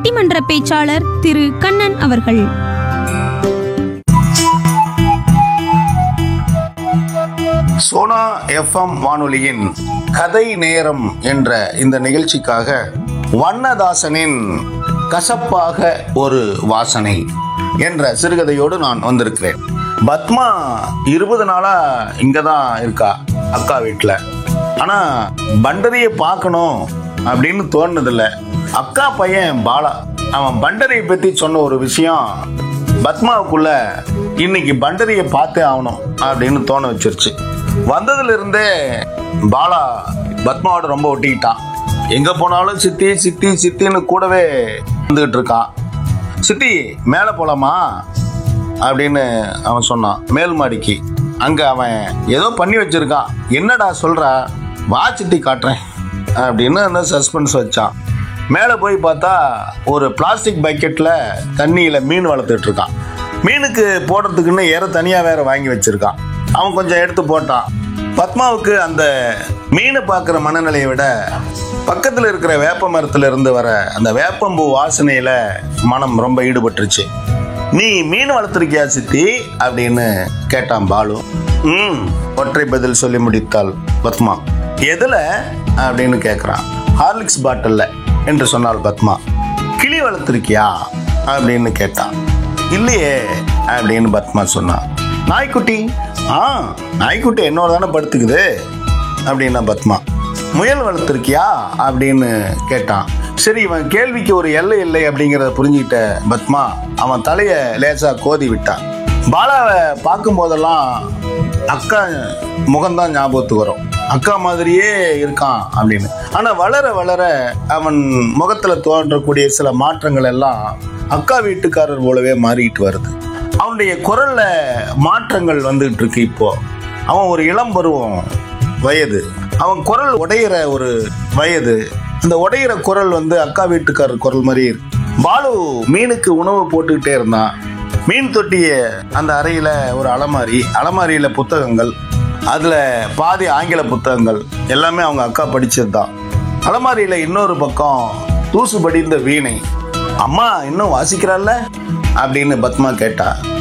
பட்டிமன்ற பேச்சாளர் திரு கண்ணன் அவர்கள் சோனா எஃப்எம் வானொலியின் கதை நேரம் என்ற இந்த நிகழ்ச்சிக்காக வண்ணதாசனின் கசப்பாக ஒரு வாசனை என்ற சிறுகதையோடு நான் வந்திருக்கிறேன் பத்மா இருபது நாளா இங்க தான் இருக்கா அக்கா வீட்டில் ஆனா பண்டரியை பார்க்கணும் அப்படின்னு தோணுதில்ல அக்கா பையன் பாலா அவன் பண்டரியை பத்தி சொன்ன ஒரு விஷயம் பத்மாவுக்குள்ள இன்னைக்கு பண்டரியை பார்த்தே ஆகணும் அப்படின்னு தோண வச்சிருச்சு வந்ததுல இருந்தே பாலா பத்மாவோட ரொம்ப ஒட்டிக்கிட்டான் எங்க போனாலும் சித்தி சித்தி சித்தின்னு கூடவே வந்துகிட்டு இருக்கான் சித்தி மேலே போலாமா அப்படின்னு அவன் சொன்னான் மேல் மாடிக்கு அங்க அவன் ஏதோ பண்ணி வச்சிருக்கான் என்னடா சொல்ற வா சித்தி காட்டுறேன் அப்படின்னு அந்த சஸ்பென்ஸ் வச்சான் மேலே போய் பார்த்தா ஒரு பிளாஸ்டிக் பக்கெட்டில் தண்ணியில் மீன் வளர்த்துட்டு இருக்கான் மீனுக்கு போடுறதுக்குன்னு ஏற தனியாக வேற வாங்கி வச்சிருக்கான் அவன் கொஞ்சம் எடுத்து போட்டான் பத்மாவுக்கு அந்த மீனை பார்க்குற மனநிலையை விட பக்கத்தில் இருக்கிற வேப்ப மரத்துல இருந்து வர அந்த வேப்பம்பூ வாசனையில் மனம் ரொம்ப ஈடுபட்டுருச்சு நீ மீன் வளர்த்துருக்கியா சித்தி அப்படின்னு கேட்டான் பாலு ம் ஒற்றை பதில் சொல்லி முடித்தாள் பத்மா எதுல அப்படின்னு கேட்குறான் ஹார்லிக்ஸ் பாட்டில்ல என்று சொன்னாள் பத்மா கிளி வளர்த்துருக்கியா அப்படின்னு கேட்டான் இல்லையே அப்படின்னு பத்மா சொன்னான் நாய்க்குட்டி ஆ நாய்க்குட்டி என்னோட தானே படுத்துக்குது அப்படின்னா பத்மா முயல் வளர்த்துருக்கியா அப்படின்னு கேட்டான் சரி இவன் கேள்விக்கு ஒரு எல்லை இல்லை அப்படிங்கிறத புரிஞ்சுக்கிட்ட பத்மா அவன் தலையை லேசா கோதி விட்டான் பாலாவை பார்க்கும் போதெல்லாம் அக்கா முகம்தான் ஞாபகத்துக்கு வரும் அக்கா மாதிரியே இருக்கான் அப்படின்னு ஆனா வளர வளர அவன் முகத்துல தோன்றக்கூடிய சில மாற்றங்கள் எல்லாம் அக்கா வீட்டுக்காரர் போலவே மாறிட்டு வருது அவனுடைய குரல்ல மாற்றங்கள் வந்துகிட்டு இருக்கு இப்போ அவன் ஒரு இளம் பருவம் வயது அவன் குரல் உடையிற ஒரு வயது அந்த உடையிற குரல் வந்து அக்கா வீட்டுக்காரர் குரல் மாதிரி இருக்கு பாலு மீனுக்கு உணவு போட்டுக்கிட்டே இருந்தான் மீன் தொட்டிய அந்த அறையில ஒரு அலமாரி அலமாரியில புத்தகங்கள் அதுல பாதி ஆங்கில புத்தகங்கள் எல்லாமே அவங்க அக்கா படிச்சது தான் அலமாரியில இன்னொரு பக்கம் தூசு படிந்த வீணை அம்மா இன்னும் வாசிக்கிறாள்ல அப்படின்னு பத்மா கேட்டா